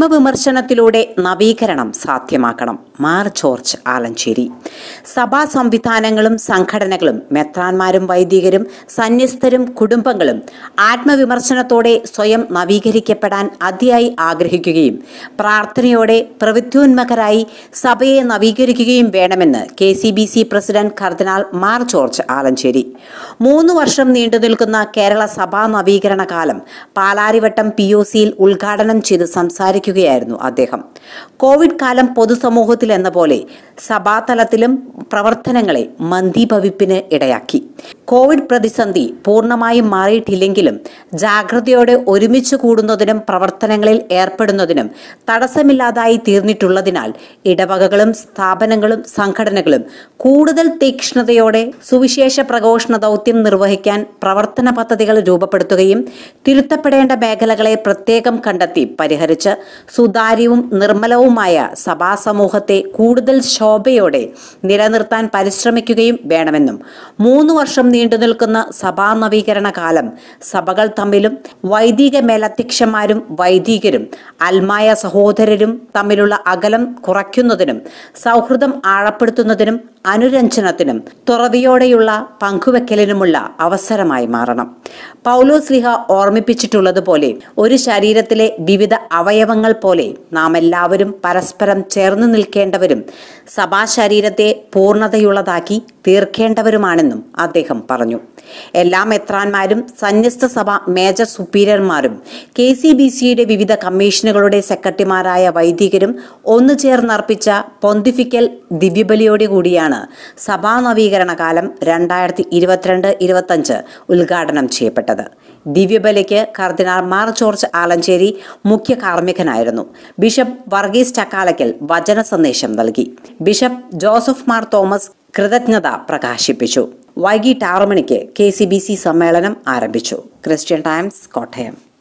ആത്മവിമർശനത്തിലൂടെ നവീകരണം സാധ്യമാക്കണം മാർ ജോർജ് ആലഞ്ചേരി സഭാ സംവിധാനങ്ങളും സംഘടനകളും മെത്രാന്മാരും വൈദികരും സന്യസ്തരും കുടുംബങ്ങളും ആത്മവിമർശനത്തോടെ സ്വയം നവീകരിക്കപ്പെടാൻ അതിയായി ആഗ്രഹിക്കുകയും പ്രാർത്ഥനയോടെ പ്രവിത്യോന്മകരായി സഭയെ നവീകരിക്കുകയും വേണമെന്ന് K C B C president cardinal Mar George Alencherry മൂന്ന് വർഷം നീണ്ടു നിൽക്കുന്ന കേരള സഭാ നവീകരണ കാലം പാലാരിവട്ടം പി ഒ സിയിൽ ഉദ്ഘാടനം ചെയ്ത് സംസാരിക്കുകയായിരുന്നു അദ്ദേഹം കോവിഡ് കാലം പൊതുസമൂഹത്തിൽ എന്ന പോലെ സഭാതലത്തിലും പ്രവർത്തനങ്ങളെ മന്ദീഭവിപ്പിന് ഇടയാക്കി കോവിഡ് പ്രതിസന്ധി പൂർണ്ണമായും മാറിയിട്ടില്ലെങ്കിലും ജാഗ്രതയോടെ ഒരുമിച്ച് കൂടുന്നതിനും പ്രവർത്തനങ്ങളിൽ ഏർപ്പെടുന്നതിനും തടസ്സമില്ലാതായി തീർന്നിട്ടുള്ളതിനാൽ ഇടവകകളും സ്ഥാപനങ്ങളും സംഘടനകളും കൂടുതൽ തീക്ഷ്ണതയോടെ സുവിശേഷ പ്രഘോഷണ ദൗത്യം നിർവഹിക്കാൻ പ്രവർത്തന പദ്ധതികൾ രൂപപ്പെടുത്തുകയും തിരുത്തപ്പെടേണ്ട മേഖലകളെ പ്രത്യേകം കണ്ടെത്തി പരിഹരിച്ച് സുതാര്യവും നിർമ്മലവുമായ സഭാസമൂഹത്തെ കൂടുതൽ ശോഭയോടെ നിലനിർത്താൻ പരിശ്രമിക്കുകയും വേണമെന്നും മൂന്ന് വർഷം നീണ്ടു നിൽക്കുന്ന സഭാ നവീകരണ കാലം സഭകൾ തമ്മിലും വൈദിക മേലധ്യക്ഷന്മാരും വൈദികരും അൽമായ സഹോദരരും തമ്മിലുള്ള അകലം കുറയ്ക്കുന്നതിനും സൗഹൃദം ആഴപ്പെടുത്തുന്നതിനും അനുരഞ്ജനത്തിനും തുറവിയോടെയുള്ള പങ്കുവെക്കലിനുമുള്ള അവസരമായി മാറണം പൗലോസ് ലിഹ ഓർമ്മിപ്പിച്ചിട്ടുള്ളതുപോലെ ഒരു ശരീരത്തിലെ വിവിധ അവയവങ്ങൾ പോലെ നാം എല്ലാവരും പരസ്പരം ചേർന്ന് നിൽക്കേണ്ടവരും സഭാശരീരത്തെ പൂർണ്ണതയുള്ളതാക്കി തീർക്കേണ്ടവരുമാണെന്നും അദ്ദേഹം പറഞ്ഞു എല്ലാ മെത്രാന്മാരും സന്യസ്ത സഭ മേജർ സുപ്പീരിയർമാരും കെ സി ബി സിയുടെ വിവിധ കമ്മീഷനുകളുടെ സെക്രട്ടറിമാരായ വൈദികരും ഒന്നു ചേർന്നർപ്പിച്ച പൊന്തിഫിക്കൽ ദിവ്യബലിയോടെ കൂടിയാണ് സഭാ നവീകരണ കാലം രണ്ടായിരത്തി ഇരുപത്തിരണ്ട് ഇരുപത്തഞ്ച് ഉദ്ഘാടനം ചെയ്യപ്പെട്ടത് ദിവ്യബലിക്ക് കർദിനാൾ മാർ ജോർജ് ആലഞ്ചേരി മുഖ്യ കാർമ്മികനായിരുന്നു ബിഷപ്പ് വർഗീസ് ചക്കാലക്കൽ വചന സന്ദേശം നൽകി ബിഷപ്പ് ജോസഫ് മാർ തോമസ് കൃതജ്ഞത പ്രകാശിപ്പിച്ചു വൈകിട്ട് ആറു മണിക്ക് കെ സി ബി സി സമ്മേളനം ആരംഭിച്ചു ക്രിസ്ത്യൻ ടൈംസ് കോട്ടയം